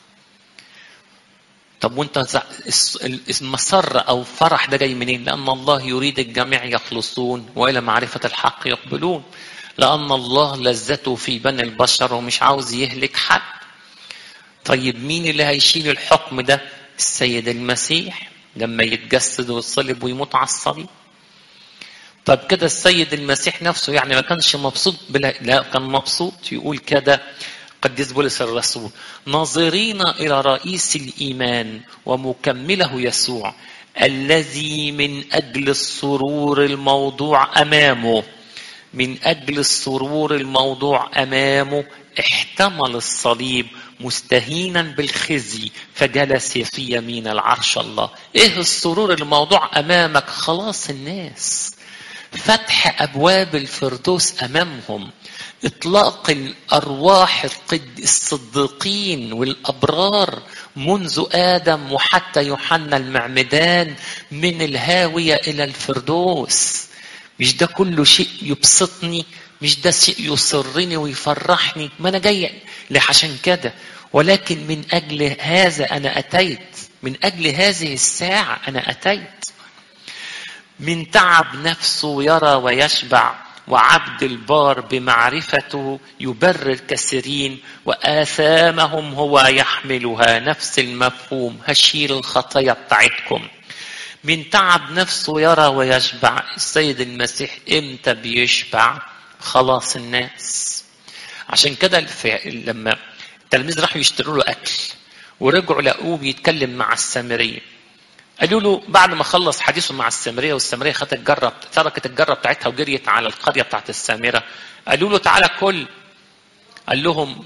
طب وانت المسر او فرح ده جاي منين؟ لان الله يريد الجميع يخلصون والى معرفه الحق يقبلون. لان الله لذته في بني البشر ومش عاوز يهلك حد. طيب مين اللي هيشيل الحكم ده؟ السيد المسيح لما يتجسد ويتصلب ويموت على الصليب. طب كده السيد المسيح نفسه يعني ما كانش مبسوط بلا لا كان مبسوط يقول كده قديس بولس الرسول ناظرين الى رئيس الايمان ومكمله يسوع الذي من اجل السرور الموضوع امامه من اجل السرور الموضوع امامه احتمل الصليب مستهينا بالخزي فجلس في يمين العرش الله ايه السرور الموضوع امامك خلاص الناس فتح ابواب الفردوس امامهم اطلاق الارواح الصديقين والابرار منذ ادم وحتى يوحنا المعمدان من الهاويه الى الفردوس مش ده كله شيء يبسطني مش ده شيء يسرني ويفرحني ما انا جاي عشان كده ولكن من اجل هذا انا اتيت من اجل هذه الساعه انا اتيت من تعب نفسه يرى ويشبع وعبد البار بمعرفته يبرر كثيرين وآثامهم هو يحملها نفس المفهوم هشيل الخطايا بتاعتكم من تعب نفسه يرى ويشبع السيد المسيح امتى بيشبع خلاص الناس عشان كده لما التلاميذ راحوا يشتروا له اكل ورجعوا لقوه بيتكلم مع السامريه قالوا له بعد ما خلص حديثه مع السامريه والسامريه خدت الجره تركت الجره بتاعتها وجريت على القريه بتاعت السامره قالوا له تعالى كل قال لهم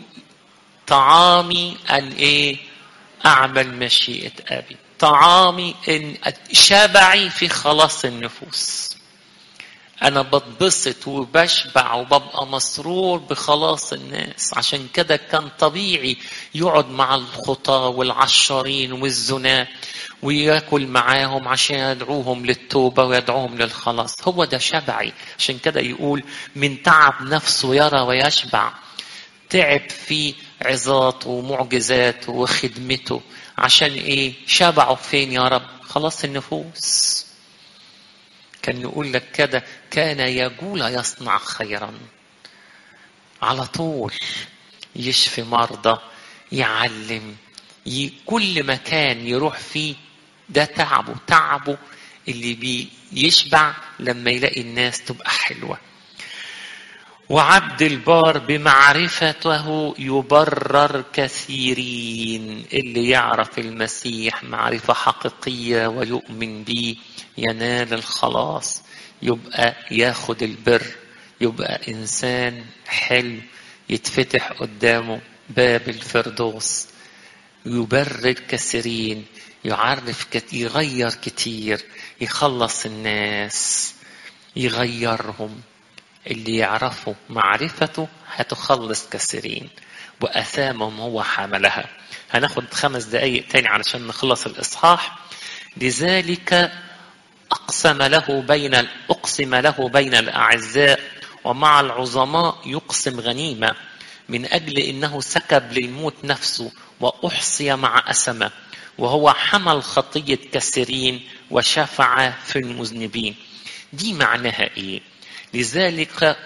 طعامي ان ايه اعمل مشيئه ابي طعامي ان شبعي في خلاص النفوس انا بتبسط وبشبع وببقى مسرور بخلاص الناس عشان كده كان طبيعي يقعد مع الخطاة والعشارين والزنا وياكل معاهم عشان يدعوهم للتوبة ويدعوهم للخلاص هو ده شبعي عشان كده يقول من تعب نفسه يرى ويشبع تعب في عظاته ومعجزاته وخدمته عشان ايه شبعه فين يا رب خلاص النفوس كان يقول لك كده كان يقول يصنع خيرا على طول يشفي مرضى يعلم ي... كل مكان يروح فيه ده تعبه تعبه اللي بيشبع لما يلاقي الناس تبقى حلوة وعبد البار بمعرفته يبرر كثيرين اللي يعرف المسيح معرفة حقيقية ويؤمن به ينال الخلاص يبقى ياخد البر يبقى إنسان حلو يتفتح قدامه باب الفردوس يبرر كثيرين يعرف كتير يغير كتير يخلص الناس يغيرهم اللي يعرفوا معرفته هتخلص كثيرين وأثامهم هو حملها هناخد خمس دقايق تاني علشان نخلص الإصحاح لذلك أقسم له بين أقسم له بين الأعزاء ومع العظماء يقسم غنيمة من أجل إنه سكب للموت نفسه وأحصي مع أسمة وهو حمل خطية كثيرين وشفع في المذنبين دي معناها إيه لذلك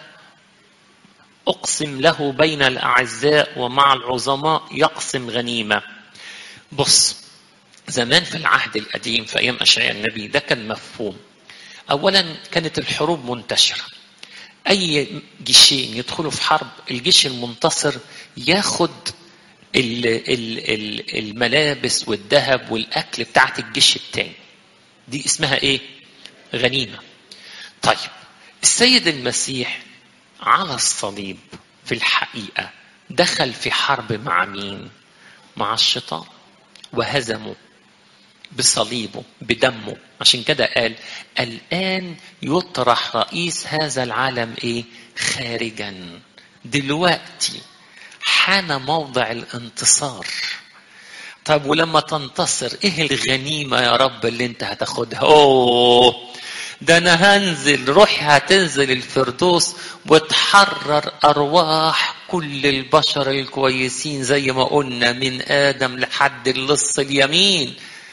أقسم له بين الأعزاء ومع العظماء يقسم غنيمة بص زمان في العهد القديم في أيام أشعياء النبي ده كان مفهوم أولا كانت الحروب منتشرة أي جيشين يدخلوا في حرب الجيش المنتصر ياخد ال ال ال الملابس والذهب والأكل بتاعت الجيش التاني دي اسمها إيه؟ غنيمة طيب السيد المسيح على الصليب في الحقيقة دخل في حرب مع مين؟ مع الشيطان وهزمه بصليبه بدمه عشان كده قال الآن يطرح رئيس هذا العالم إيه؟ خارجا دلوقتي حان موضع الانتصار طيب ولما تنتصر ايه الغنيمة يا رب اللي انت هتاخدها اوه ده انا هنزل روحي هتنزل الفردوس وتحرر ارواح كل البشر الكويسين زي ما قلنا من ادم لحد اللص اليمين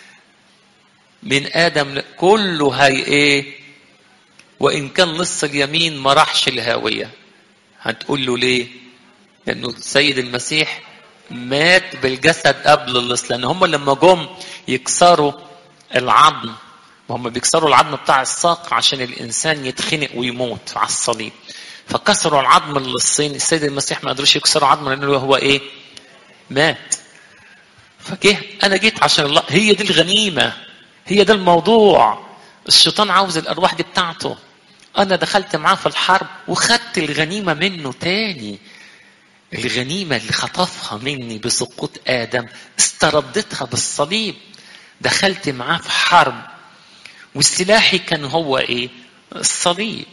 من ادم ل... كله هي ايه وان كان لص اليمين ما راحش الهاويه هتقول له ليه لانه السيد المسيح مات بالجسد قبل اللص لان هم لما جم يكسروا العظم وهم بيكسروا العظم بتاع الساق عشان الانسان يتخنق ويموت على الصليب فكسروا العظم اللصين السيد المسيح ما قدروش يكسروا عظمه لانه هو ايه مات فجه انا جيت عشان الله هي دي الغنيمه هي ده الموضوع الشيطان عاوز الارواح دي بتاعته انا دخلت معاه في الحرب وخدت الغنيمه منه تاني الغنيمه اللي خطفها مني بسقوط ادم استردتها بالصليب دخلت معاه في حرب والسلاحي كان هو ايه الصليب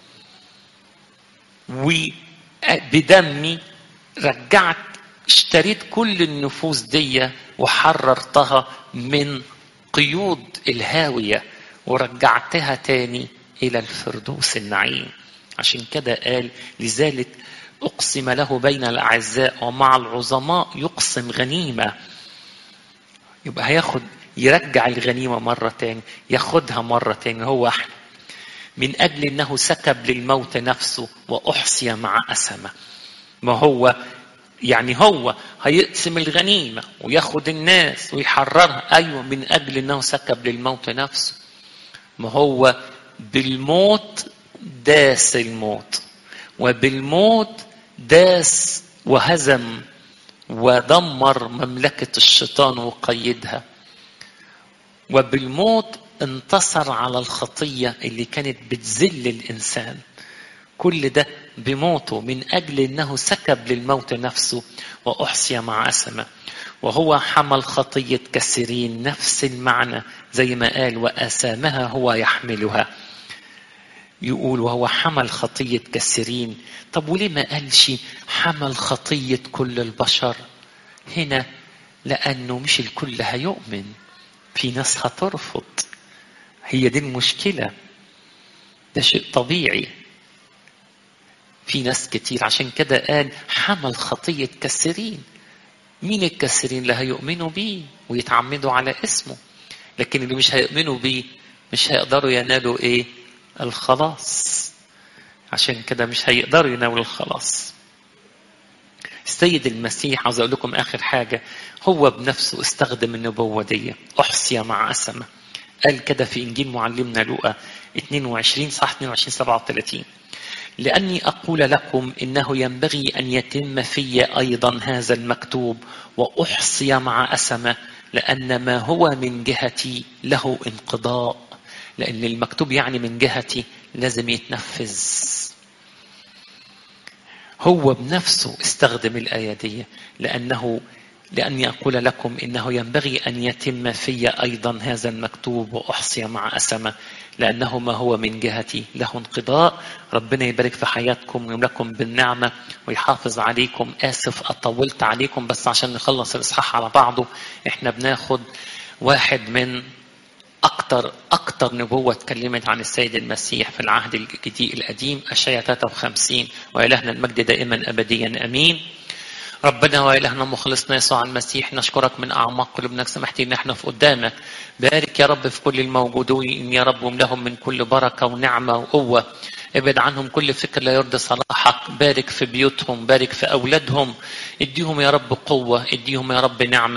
وبدمي رجعت اشتريت كل النفوس دي وحررتها من قيود الهاوية ورجعتها تاني إلى الفردوس النعيم عشان كده قال لذلك أقسم له بين الأعزاء ومع العظماء يقسم غنيمة يبقى هياخد يرجع الغنيمة مرة تاني ياخدها مرة تاني هو احنا من أجل أنه سكب للموت نفسه وأحصي مع أسمة ما هو يعني هو هيقسم الغنيمة وياخد الناس ويحررها أيوة من أجل أنه سكب للموت نفسه ما هو بالموت داس الموت وبالموت داس وهزم ودمر مملكة الشيطان وقيدها وبالموت انتصر على الخطية اللي كانت بتذل الإنسان كل ده بموته من أجل أنه سكب للموت نفسه وأحصي مع أسمة وهو حمل خطية كثيرين نفس المعنى زي ما قال وأسامها هو يحملها يقول وهو حمل خطية كثيرين طب وليه ما قالش حمل خطية كل البشر هنا لأنه مش الكل هيؤمن في ناس هترفض هي دي المشكلة ده شيء طبيعي في ناس كتير عشان كده قال حمل خطية كثيرين مين الكثيرين اللي هيؤمنوا بيه ويتعمدوا على اسمه لكن اللي مش هيؤمنوا بيه مش هيقدروا ينالوا ايه الخلاص عشان كده مش هيقدروا ينالوا الخلاص السيد المسيح عاوز اقول لكم اخر حاجه هو بنفسه استخدم النبوه دي احصي مع اسمه قال كده في انجيل معلمنا لوقا 22 صح 22 37 لاني اقول لكم انه ينبغي ان يتم في ايضا هذا المكتوب واحصي مع اسمه لان ما هو من جهتي له انقضاء لان المكتوب يعني من جهتي لازم يتنفذ هو بنفسه استخدم الآية دي لأنه لأني أقول لكم إنه ينبغي أن يتم في أيضا هذا المكتوب وأحصي مع أسمة لأنه ما هو من جهتي له انقضاء ربنا يبارك في حياتكم ويملكم بالنعمة ويحافظ عليكم آسف أطولت عليكم بس عشان نخلص الإصحاح على بعضه إحنا بناخد واحد من أكتر أكتر نبوة اتكلمت عن السيد المسيح في العهد الجديد القديم أشعيا 53 وإلهنا المجد دائما أبديا أمين ربنا وإلهنا مخلصنا يسوع المسيح نشكرك من أعماق قلوبنا سمحتي إن احنا في قدامك بارك يا رب في كل الموجودين يا رب واملهم من كل بركة ونعمة وقوة ابعد عنهم كل فكر لا يرضي صلاحك بارك في بيوتهم بارك في أولادهم اديهم يا رب قوة اديهم يا رب نعمة